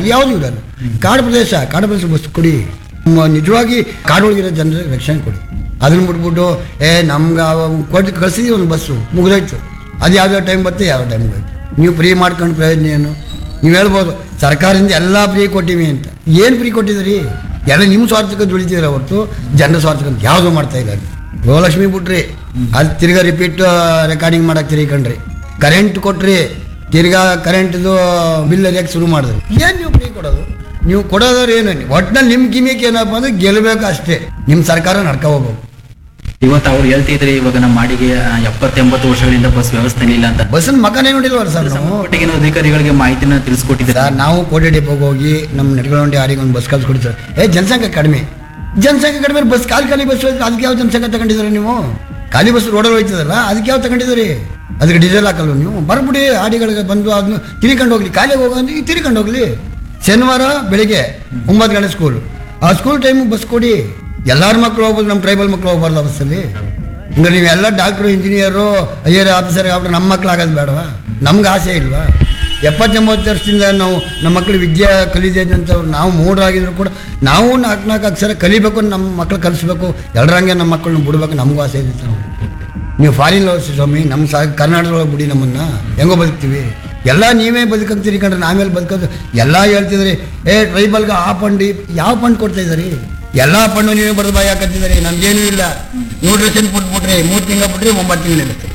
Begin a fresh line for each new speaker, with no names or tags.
ಅಲ್ಲಿ ಯಾವುದು ಇರಲ್ಲ ಕಾಡು ಪ್ರದೇಶ ಕಾಡು ಪ್ರದೇಶ ಬಸ್ ಕೊಡಿ ಮ- ನಿಜವಾಗಿ ಕಾಡೊಳಗಿರೋ ಜನರಿಗೆ ರಕ್ಷಣೆ ಕೊಡಿ ಅದನ್ನ ಬಿಟ್ಬಿಟ್ಟು ಏ ನಮ್ಗೆ ಕೊಟ್ಟು ಕಳ್ಸಿದ್ವಿ ಒಂದು ಬಸ್ಸು ಮುಗಿದೋಯ್ತು ಅದು ಯಾವುದೋ ಟೈಮ್ ಬರುತ್ತೆ ಯಾವ ಟೈಮ್ ಹೋಯ್ತು ನೀವು ಫ್ರೀ ಮಾಡ್ಕೊಂಡು ಪ್ರಯೋಜನ ಏನು ನೀವು ಹೇಳ್ಬೋದು ಸರ್ಕಾರದಿಂದ ಎಲ್ಲ ಫ್ರೀ ಕೊಟ್ಟಿವಿ ಅಂತ ಏನು ಫ್ರೀ ಕೊಟ್ಟಿದ್ದೀರಿ ಎಲ್ಲ ನಿಮ್ಮ ಸ್ವಾರ್ಥಕ್ಕೆ ದುಡಿತಿದ್ರೆ ಹೊರತು ಜನರ ಸ್ವಾರ್ಥಕ್ಕೆ ಯಾವುದೂ ಮಾಡ್ತಾ ಇಲ್ಲ ಗೃಹಲಕ್ಷ್ಮಿ ಬಿಟ್ರಿ ಅಲ್ಲಿ ತಿರ್ಗಾ ರಿಪೀಟ್ ರೆಕಾರ್ಡಿಂಗ್ ಮಾಡಕ್ಕೆ ತಿರ್ಕೊಂಡ್ರಿ ಕರೆಂಟ್ ಕೊಟ್ರಿ ತಿರ್ಗಾ ಕರೆಂಟ್ದು ಬಿಲ್ ಅರಿಯಕ್ಕೆ ಶುರು ಮಾಡಿದ್ರಿ ಏನು ನೀವು ಫ್ರೀ ಕೊಡೋದು ನೀವು ಕೊಡೋದವ್ರು ಏನು ಒಟ್ಟಿನಲ್ಲಿ ನಿಮ್ಮ ಕಿಮಿಕ್ ಏನಪ್ಪ ಅಂದ್ರೆ ಗೆಲ್ಲಬೇಕು ಅಷ್ಟೇ ನಿಮ್ಮ ಸರ್ಕಾರ ನಡ್ಕೊ ಹೋಗ್ಬೇಕು
ಇವತ್ತು ಅವ್ರು ಹೇಳ್ತಿದ್ರೆ ಇವಾಗ ನಮ್ಮ ಮಾಡಿಗೆ ಎಪ್ಪತ್ತೆಂಬತ್ತು ವರ್ಷಗಳಿಂದ ಬಸ್ ವ್ಯವಸ್ಥೆ ಇಲ್ಲ ಅಂತ
ಬಸ್ಸನ್ನ ಮಕನೇ ನೋಡಿಲ್ವಲ್ಲ ಸರ್ ನಾವು
ಸಂಬಂಧಪಟ್ಟಿಗೆ ಅಧಿಕಾರಿಗಳಿಗೆ ಮಾಹಿತಿನ ತಿಳಿಸ್ಕೊಟ್ಟಿದ್ದಾರೆ
ಸರ್ ನಾವು ಕೋಟೆ ಡಿಪೋಗೆ ಹೋಗಿ ನಮ್ಮ ನೆಟ್ಕೊಳ್ಳಿ ಯಾರಿಗೆ ಒಂದು ಬಸ್ ಕಳ್ಸಿ ಏ ಜನಸಂಖ್ಯೆ ಕಡಿಮೆ ಜನಸಂಖ್ಯೆ ಕಡಿಮೆ ಬಸ್ ಖಾಲಿ ಖಾಲಿ ಬಸ್ ಹೋಯ್ತು ಅದಕ್ಕೆ ಯಾವ ಜನಸಂಖ್ಯೆ ತಗೊಂಡಿದ್ದೀರಿ ನೀವು ಖಾಲಿ ಬಸ್ ರೋಡಲ್ಲಿ ಹೋಯ್ತದಲ್ಲ ಅದಕ್ಕೆ ಯಾವ ತಗೊಂಡಿದ್ದೀರಿ ಅದಕ್ಕೆ ಡೀಸೆಲ್ ಹಾಕಲ್ವ ನೀವು ಬರ್ಬಿಡಿ ಆಡಿಗಳಿಗೆ ಬಂದು ಅದನ್ನು ತಿರ್ಕೊಂಡು ಹೋಗ್ಲಿ ಖಾಲಿ ಹೋಗೋ ಅಂದ್ರೆ ತಿರ್ಕೊಂಡು ಹೋಗ್ಲಿ ಶನಿವಾರ ಬೆಳಿಗ್ಗೆ ಒಂಬತ್ತು ಗಂಟೆ ಸ್ಕೂಲ್ ಆ ಸ್ಕೂಲ್ ಟೈಮಿಗೆ ಬಸ್ ಕೊಡಿ ಎಲ್ಲಾರ ಮಕ್ಕಳು ಹೋಗ್ಬೋದು ನಮ್ಮ ಟ್ರೈಬಲ್ ಮಕ್ಕಳು ಹೋಗ್ಬಾರ್ದು ಆ ಬಸ್ಸಲ್ಲಿ ಅಂದ್ರೆ ನೀವೆಲ್ಲ doctor engineer I R officer ಆಗ್ಬಿಟ್ರೆ ನಮ್ಮ ಮಕ್ಳು ಆಗೋದು ಬೇಡವಾ ನಮ್ಗೆ ಆಸೆ ಇಲ್ವಾ ಎಪ್ಪತ್ತೆಂಬತ್ತು ವರ್ಷದಿಂದ ನಾವು ನಮ್ಮ ಮಕ್ಕಳು ವಿದ್ಯೆ ಕಲಿದೆ ಅಂತವ್ರು ನಾವು ಮೂಢರಾಗಿದ್ರು ಕೂಡ ನಾವು ನಾಲ್ಕು ನಾಲ್ಕು ಅಕ್ಷರ ಕಲಿಬೇಕು ನಮ್ಮ ಮಕ್ಳು ಕಲಿಸ್ಬೇಕು ಎಲ್ಲರಂಗೆ ನಮ್ಮ ಮಕ್ಕಳನ್ನ ಬಿಡ್ಬೇಕು ನಮಗೂ ಆಸೆ ಇದೆ ಸರ್. ನೀವು ಫಾರಿನ್ ಲೋಸಿ ಸ್ವಾಮಿ ನಮ್ಮ ಸಾ ಕರ್ನಾಟಕದೊಳಗೆ ಬಿಡಿ ನಮ್ಮನ್ನ ಹೆಂಗೋ ಬದುಕ್ತೀವಿ ಎಲ್ಲ ನೀವೇ ಬದುಕಂತೀರಿ ಕಂಡ್ರೆ ನಾವೇಲೆ ಬದುಕೋದು ಎಲ್ಲ ಹೇಳ್ತಿದ್ರಿ ಏ ಟ್ರೈಬಲ್ಗೆ ಆ ಫಂಡ್ ಯಾವ ಫಂಡ್ ಕೊಡ್ತಾ ಇದ್ದೀರಿ ಎಲ್ಲ ಫಂಡು ನೀವೇ ಬರೆದು ಬಾಯಿ ಹಾಕತ್ತಿದ್ದೀರಿ ನಮ್ಗೇನೂ ಇಲ್ಲ ನೋಡ್ರಿ ಚೆಂದ ಕೊಟ್ಬಿಟ್ರಿ ಮೂರು ತಿಂಗಳು ಬಿಟ್ರಿ ಒಂಬತ್ತು ತಿಂಗಳಿರುತ್ತೆ